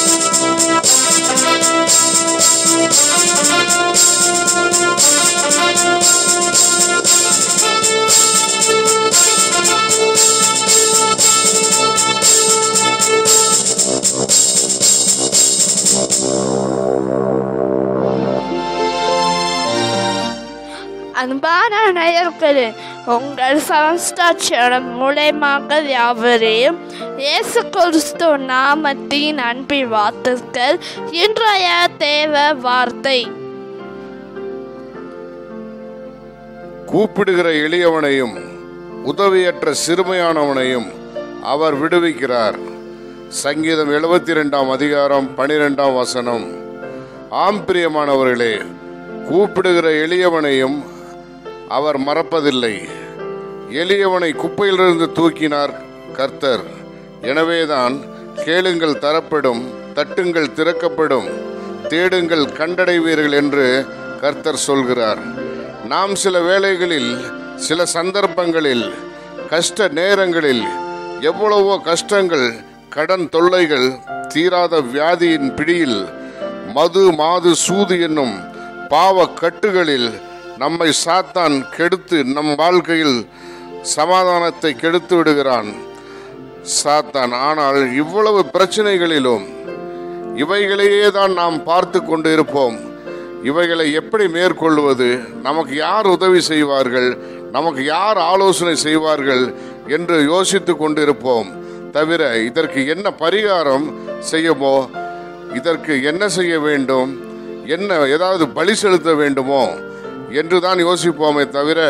அன்பான நேயர்களே உங்கள் சமஸ்தாட்சியம் மூலயமாக யாவரையும் இயேசு கிறிஸ்து நாமத்தின் அன்பின் வார்த்தைகள் இன்றைய தேவ வார்த்தை கூப்பிடுகிற எளியவனையும் உதவியற்ற சிறுமையானவனையும் அவர் விடுவிக்கிறார் சங்கீதம் எழுபத்தி ரெண்டாம் அதிகாரம் பனிரெண்டாம் வசனம் ஆம் பிரியமானவர்களே கூப்பிடுகிற எளியவனையும் அவர் மறப்பதில்லை எளியவனை குப்பையிலிருந்து தூக்கினார் கர்த்தர் எனவேதான் கேளுங்கள் தரப்படும் தட்டுங்கள் திறக்கப்படும் தேடுங்கள் கண்டடைவீர்கள் என்று கர்த்தர் சொல்கிறார் நாம் சில வேளைகளில் சில சந்தர்ப்பங்களில் கஷ்ட நேரங்களில் எவ்வளவோ கஷ்டங்கள் கடன் தொல்லைகள் தீராத வியாதியின் பிடியில் மது மாது சூது என்னும் பாவ கட்டுகளில் நம்மை சாத்தான் கெடுத்து நம் வாழ்க்கையில் சமாதானத்தை கெடுத்து விடுகிறான் சாத்தான் ஆனால் இவ்வளவு பிரச்சனைகளிலும் இவைகளையே தான் நாம் பார்த்து கொண்டு இருப்போம் இவைகளை எப்படி மேற்கொள்வது நமக்கு யார் உதவி செய்வார்கள் நமக்கு யார் ஆலோசனை செய்வார்கள் என்று யோசித்து கொண்டிருப்போம் தவிர இதற்கு என்ன பரிகாரம் செய்யுமோ இதற்கு என்ன செய்ய வேண்டும் என்ன ஏதாவது பலி செலுத்த வேண்டுமோ என்று தான் யோசிப்போமே தவிர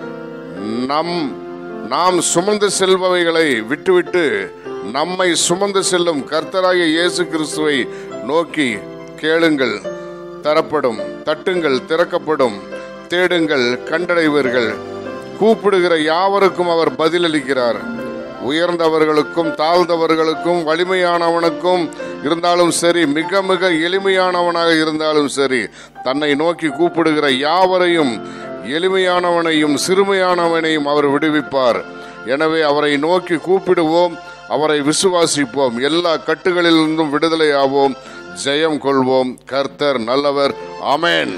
நம் நாம் சுமந்து செல்பவைகளை விட்டுவிட்டு நம்மை சுமந்து செல்லும் கர்த்தராகிய இயேசு கிறிஸ்துவை நோக்கி கேளுங்கள் தரப்படும் தட்டுங்கள் திறக்கப்படும் தேடுங்கள் கண்டடைவீர்கள் கூப்பிடுகிற யாவருக்கும் அவர் பதிலளிக்கிறார் உயர்ந்தவர்களுக்கும் தாழ்ந்தவர்களுக்கும் வலிமையானவனுக்கும் இருந்தாலும் சரி மிக மிக எளிமையானவனாக இருந்தாலும் சரி தன்னை நோக்கி கூப்பிடுகிற யாவரையும் எளிமையானவனையும் சிறுமையானவனையும் அவர் விடுவிப்பார் எனவே அவரை நோக்கி கூப்பிடுவோம் அவரை விசுவாசிப்போம் எல்லா கட்டுகளிலிருந்தும் விடுதலையாவோம் ஜெயம் கொள்வோம் கர்த்தர் நல்லவர் ஆமென்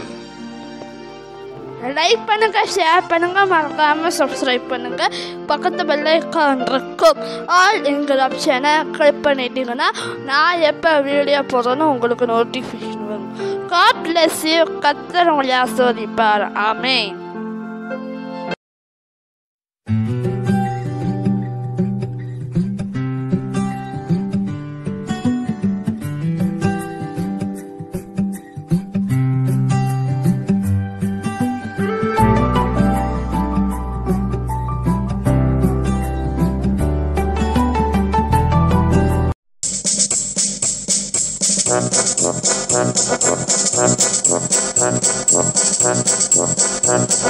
லைக் பண்ணுங்க ஷேர் பண்ணுங்க மறக்காம சப்ஸ்கிரைப் பண்ணுங்க பக்கத்து பெல் ஐக்கான் இருக்கும் ஆல் எங்கள் ஆப்ஷனை கிளிக் பண்ணிட்டீங்கன்னா நான் எப்போ வீடியோ போடுறேன்னு உங்களுக்கு நோட்டிஃபிகேஷன் வரும் காட் பிளஸ் யூ கத்தர் உங்களை ஆஸ்வதிப்பார் ஆமென் Thank